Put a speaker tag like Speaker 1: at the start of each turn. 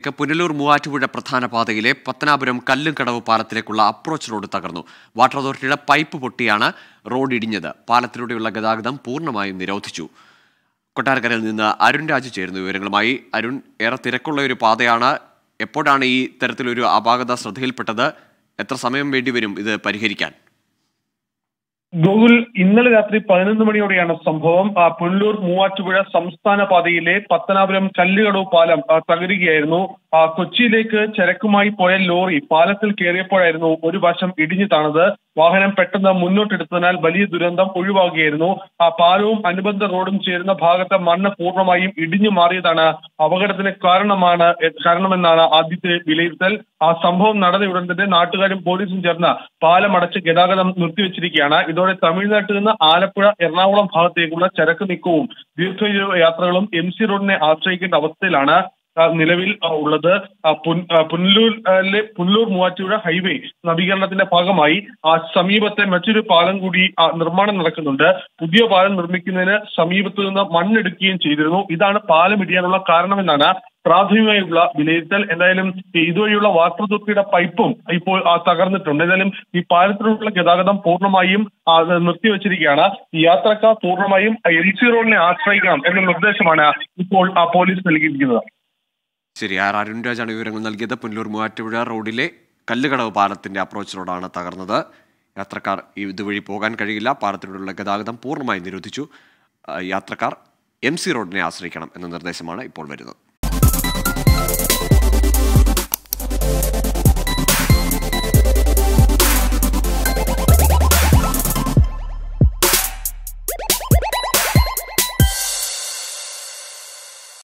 Speaker 1: വാർത്തകളിലേക്ക് പുനലൂർ മൂവാറ്റുപുഴ പ്രധാന പാതയിലെ പത്തനാപുരം കല്ലുംകടവ് പാലത്തിലേക്കുള്ള അപ്രോച്ച് റോഡ് തകർന്നു വാട്ടർ അതോറിറ്റിയുടെ പൈപ്പ് പൊട്ടിയാണ് റോഡ് ഇടിഞ്ഞത് പാലത്തിലൂടെയുള്ള ഗതാഗതം പൂർണ്ണമായും നിരോധിച്ചു കൊട്ടാരക്കരയിൽ നിന്ന് അരുൺ രാജു ചേരുന്നു വിവരങ്ങളുമായി അരുൺ ഏറെ തിരക്കുള്ള ഒരു പാതയാണ് എപ്പോഴാണ് ഈ തരത്തിലൊരു അപാകത ശ്രദ്ധയിൽപ്പെട്ടത് എത്ര സമയം വേണ്ടിവരും ഇത് പരിഹരിക്കാൻ
Speaker 2: ഗോകുൽ ഇന്നലെ രാത്രി പതിനൊന്ന് മണിയോടെയാണ് സംഭവം ആ, പുനലൂർ മൂവാറ്റുപുഴ സംസ്ഥാന പാതയിലെ പത്തനാപുരം കല്ലുകടവ് പാലം ആ, തകരുകയായിരുന്നു ആ, കൊച്ചിയിലേക്ക് ചരക്കുമായി പോയ ലോറി പാലത്തിൽ കയറിയപ്പോഴായിരുന്നു ഒരു വശം ഇടിഞ്ഞു താണത് വാഹനം പെട്ടെന്ന് മുന്നോട്ടെടുത്തതിനാൽ വലിയ ദുരന്തം ഒഴിവാകുകയായിരുന്നു ആ പാലവും അനുബന്ധ റോഡും ചേരുന്ന ഭാഗത്തെ മണ്ണ് പൂർണ്ണമായും ഇടിഞ്ഞു മാറിയതാണ് അപകടത്തിന് കാരണമാണ് എ- കാരണമെന്നാണ് ആദ്യത്തെ വിലയിരുത്തൽ ആ സംഭവം നടന്ന ഉടൻ തന്നെ നാട്ടുകാരും പോലീസും ചേർന്ന് പാലം അടച്ച് ഗതാഗതം നിർത്തിവെച്ചിരിക്കുകയാണ് ഇതോടെ തമിഴ്നാട്ടിൽ നിന്ന് ആലപ്പുഴ എറണാകുളം ഭാഗത്തേക്കുള്ള ചരക്ക് നീക്കവും ദീർഘ യാത്രകളും എം സി റോഡിനെ ആശ്രയിക്കേണ്ട അവസ്ഥയിലാണ് ആ, നിലവിൽ ആ, ഉള്ളത് ആ, പുൻ- ആ, പുനലൂരിലെ പുനലൂർ മൂവാറ്റുപുഴ ഹൈവേ നവീകരണത്തിന്റെ ഭാഗമായി ആ സമീപത്തെ മറ്റൊരു പാലം കൂടി ആ, നിർമ്മാണം നടക്കുന്നുണ്ട് പുതിയ പാലം നിർമ്മിക്കുന്നതിന് സമീപത്ത് നിന്ന് മണ്ണെടുക്കുകയും ചെയ്തിരുന്നു ഇതാണ് പാലം ഇടിയാനുള്ള കാരണമെന്നാണ് പ്രാഥമികമായുള്ള വിലയിരുത്തൽ എന്തായാലും ഈ ഇതുവഴിയുള്ള വാട്ടർ അതോറിറ്റിയുടെ പൈപ്പും ഇപ്പോൾ ആ, തകർന്നിട്ടുണ്ട് എന്തായാലും ഈ പാലത്തിലുള്ള ഗതാഗതം പൂർണ്ണമായും ആ, അത് നിർത്തിവെച്ചിരിക്കുകയാണ് ഈ യാത്രക്കാർ പൂർണ്ണമായും എൽ സി റോഡിനെ ആശ്രയിക്കണം എന്ന നിർദ്ദേശമാണ് ഇപ്പോൾ ആ പോലീസ് നൽകിയിരിക്കുന്നത്
Speaker 1: ശരി ആർ അരുൺ രാജാണ് വിവരങ്ങൾ നൽകിയത് പുനലൂർ മൂവാറ്റുപുഴ റോഡിലെ കല്ലുകടവ് പാലത്തിന്റെ അപ്രോച്ച് റോഡാണ് തകർന്നത് യാത്രക്കാർ ഇതുവഴി പോകാൻ കഴിയില്ല പാലത്തിലൂടെയുള്ള ഗതാഗതം പൂർണ്ണമായി നിരോധിച്ചു ആ, യാത്രക്കാർ എം സി റോഡിനെ ആശ്രയിക്കണം എന്ന നിർദ്ദേശമാണ് ഇപ്പോൾ വരുന്നത്